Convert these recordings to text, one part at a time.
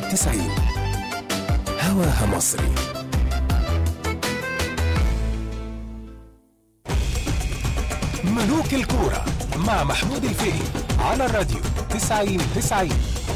90 هواها مصري ملوك الكورة مع محمود الفقي على الراديو 90 90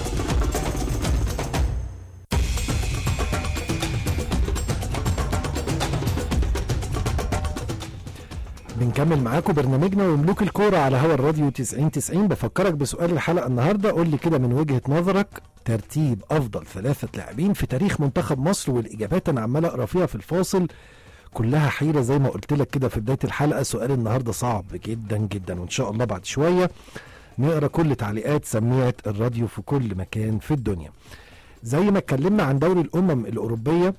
بنكمل معاكم برنامجنا وملوك الكورة على هوا الراديو 90 90 بفكرك بسؤال الحلقة النهاردة قول لي كده من وجهة نظرك ترتيب أفضل ثلاثة لاعبين في تاريخ منتخب مصر والإجابات أنا عمال أقرأ فيها في الفاصل كلها حيرة زي ما قلت لك كده في بداية الحلقة سؤال النهاردة صعب جدا جدا وإن شاء الله بعد شوية نقرأ كل تعليقات سميعة الراديو في كل مكان في الدنيا زي ما اتكلمنا عن دوري الأمم الأوروبية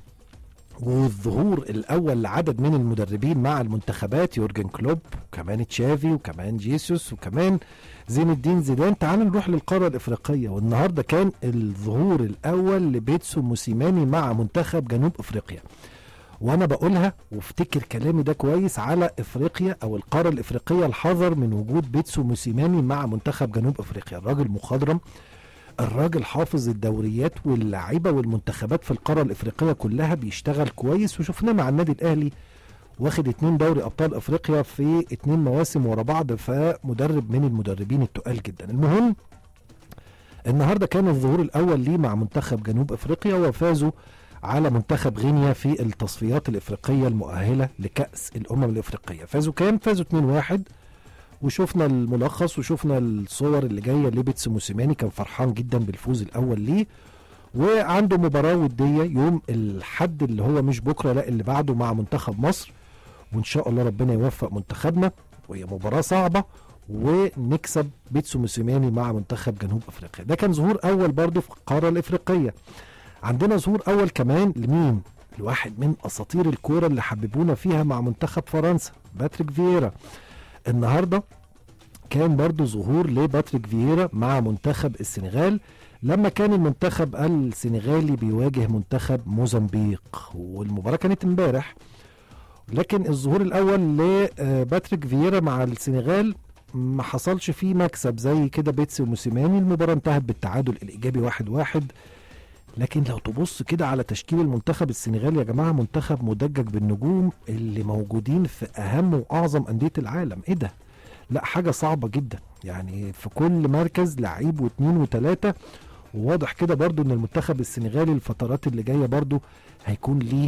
والظهور الاول لعدد من المدربين مع المنتخبات يورجن كلوب وكمان تشافي وكمان جيسوس وكمان زين الدين زيدان تعال نروح للقاره الافريقيه والنهارده كان الظهور الاول لبيتسو موسيماني مع منتخب جنوب افريقيا وانا بقولها وافتكر كلامي ده كويس على افريقيا او القاره الافريقيه الحذر من وجود بيتسو موسيماني مع منتخب جنوب افريقيا الراجل مخضرم الراجل حافظ الدوريات واللعيبه والمنتخبات في القاره الافريقيه كلها بيشتغل كويس وشفناه مع النادي الاهلي واخد اتنين دوري ابطال افريقيا في اتنين مواسم ورا بعض فمدرب من المدربين التقال جدا المهم النهارده كان الظهور الاول ليه مع منتخب جنوب افريقيا وفازوا على منتخب غينيا في التصفيات الافريقيه المؤهله لكاس الامم الافريقيه فازوا كام فازوا 2-1 وشفنا الملخص وشفنا الصور اللي جايه لبيتس موسيماني كان فرحان جدا بالفوز الاول ليه وعنده مباراه وديه يوم الحد اللي هو مش بكره لا اللي بعده مع منتخب مصر وان شاء الله ربنا يوفق منتخبنا وهي مباراه صعبه ونكسب بيتسو موسيماني مع منتخب جنوب افريقيا ده كان ظهور اول برضه في القاره الافريقيه عندنا ظهور اول كمان لمين لواحد من اساطير الكوره اللي حببونا فيها مع منتخب فرنسا باتريك فييرا النهارده كان برضو ظهور لباتريك فييرا مع منتخب السنغال لما كان المنتخب السنغالي بيواجه منتخب موزمبيق والمباراه كانت امبارح لكن الظهور الاول لباتريك فييرا مع السنغال ما حصلش فيه مكسب زي كده بيتسي وموسيماني المباراه انتهت بالتعادل الايجابي واحد واحد لكن لو تبص كده على تشكيل المنتخب السنغالي يا جماعه منتخب مدجج بالنجوم اللي موجودين في اهم واعظم انديه العالم ايه ده لا حاجه صعبه جدا يعني في كل مركز لعيب واثنين وثلاثه وواضح كده برضو ان المنتخب السنغالي الفترات اللي جايه برضو هيكون ليه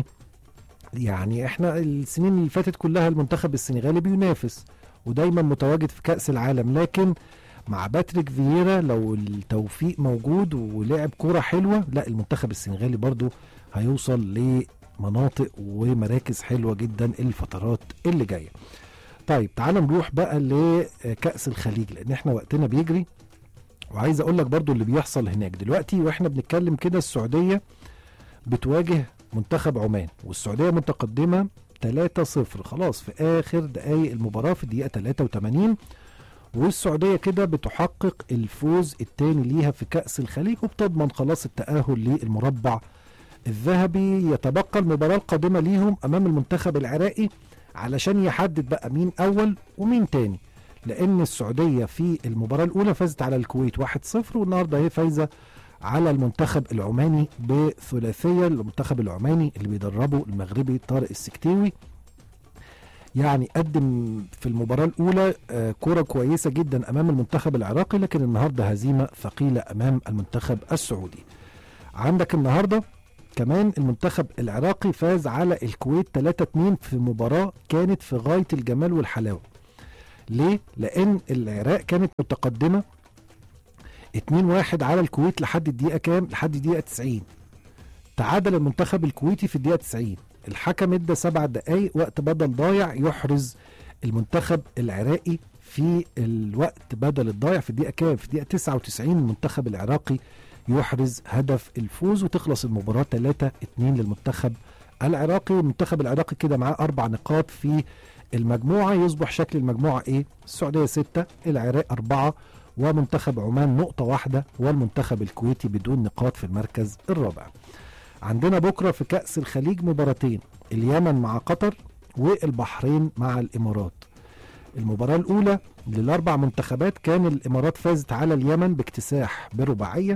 يعني احنا السنين اللي فاتت كلها المنتخب السنغالي بينافس ودايما متواجد في كاس العالم لكن مع باتريك فييرا لو التوفيق موجود ولعب كوره حلوه لا المنتخب السنغالي برضو هيوصل لمناطق ومراكز حلوه جدا الفترات اللي جايه طيب تعال نروح بقى لكأس الخليج لان احنا وقتنا بيجري وعايز اقول لك برضو اللي بيحصل هناك دلوقتي واحنا بنتكلم كده السعوديه بتواجه منتخب عمان والسعوديه متقدمه 3-0 خلاص في اخر دقائق المباراه في الدقيقه 83 والسعوديه كده بتحقق الفوز الثاني ليها في كأس الخليج وبتضمن خلاص التأهل للمربع الذهبي يتبقى المباراة القادمة ليهم أمام المنتخب العراقي علشان يحدد بقى مين أول ومين تاني لأن السعودية في المباراة الأولى فازت على الكويت 1-0 والنهاردة هي فايزة على المنتخب العماني بثلاثية المنتخب العماني اللي بيدربه المغربي طارق السكتيوي يعني قدم في المباراة الأولى آه كرة كويسة جدا أمام المنتخب العراقي لكن النهاردة هزيمة ثقيلة أمام المنتخب السعودي عندك النهاردة كمان المنتخب العراقي فاز على الكويت 3-2 في مباراة كانت في غاية الجمال والحلاوة ليه؟ لأن العراق كانت متقدمة 2-1 على الكويت لحد الدقيقة كام؟ لحد الدقيقة 90 تعادل المنتخب الكويتي في الدقيقة 90 الحكم ادى سبع دقايق وقت بدل ضايع يحرز المنتخب العراقي في الوقت بدل الضايع في الدقيقة كام؟ في الدقيقة 99 المنتخب العراقي يحرز هدف الفوز وتخلص المباراة 3 2 للمنتخب العراقي المنتخب العراقي كده معاه أربع نقاط في المجموعة يصبح شكل المجموعة إيه؟ السعودية ستة العراق أربعة ومنتخب عمان نقطة واحدة والمنتخب الكويتي بدون نقاط في المركز الرابع عندنا بكرة في كأس الخليج مباراتين اليمن مع قطر والبحرين مع الإمارات المباراة الأولى للأربع منتخبات كان الإمارات فازت على اليمن باكتساح برباعية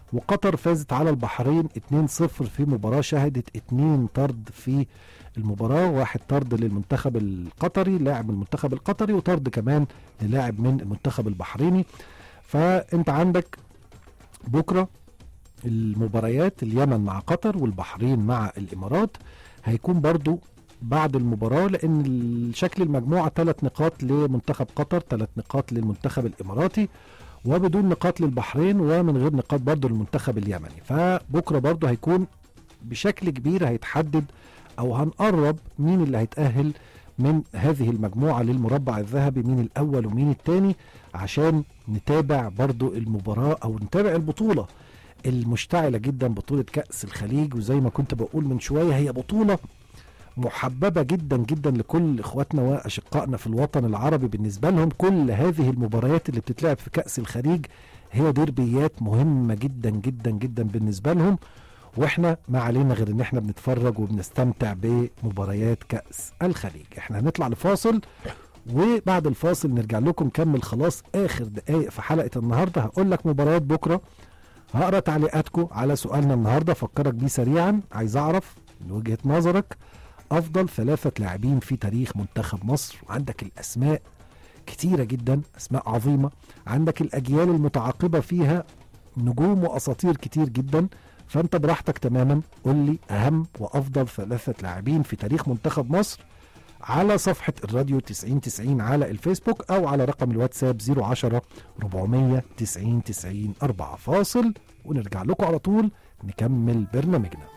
وقطر فازت على البحرين 2-0 في مباراة شهدت 2 طرد في المباراة واحد طرد للمنتخب القطري لاعب من المنتخب القطري وطرد كمان للاعب من المنتخب البحريني فانت عندك بكرة المباريات اليمن مع قطر والبحرين مع الامارات هيكون برضو بعد المباراة لأن شكل المجموعة ثلاث نقاط لمنتخب قطر ثلاث نقاط للمنتخب الإماراتي وبدون نقاط للبحرين ومن غير نقاط برضو للمنتخب اليمني فبكرة برضو هيكون بشكل كبير هيتحدد أو هنقرب مين اللي هيتأهل من هذه المجموعة للمربع الذهبي مين الأول ومين الثاني عشان نتابع برضو المباراة أو نتابع البطولة المشتعلة جدا بطولة كأس الخليج وزي ما كنت بقول من شوية هي بطولة محببة جدا جدا لكل اخواتنا واشقائنا في الوطن العربي بالنسبة لهم كل هذه المباريات اللي بتتلعب في كأس الخليج هي ديربيات مهمة جدا جدا جدا بالنسبة لهم واحنا ما علينا غير ان احنا بنتفرج وبنستمتع بمباريات كأس الخليج احنا هنطلع لفاصل وبعد الفاصل نرجع لكم نكمل خلاص اخر دقايق في حلقة النهاردة هقول لك مباريات بكرة هقرا تعليقاتكم على سؤالنا النهارده افكرك بيه سريعا عايز اعرف من وجهه نظرك افضل ثلاثه لاعبين في تاريخ منتخب مصر وعندك الاسماء كتيره جدا اسماء عظيمه عندك الاجيال المتعاقبه فيها نجوم واساطير كتير جدا فانت براحتك تماما قول لي اهم وافضل ثلاثه لاعبين في تاريخ منتخب مصر على صفحة الراديو 90 90 على الفيسبوك أو على رقم الواتساب 010 490 90 4 فاصل ونرجع لكم على طول نكمل برنامجنا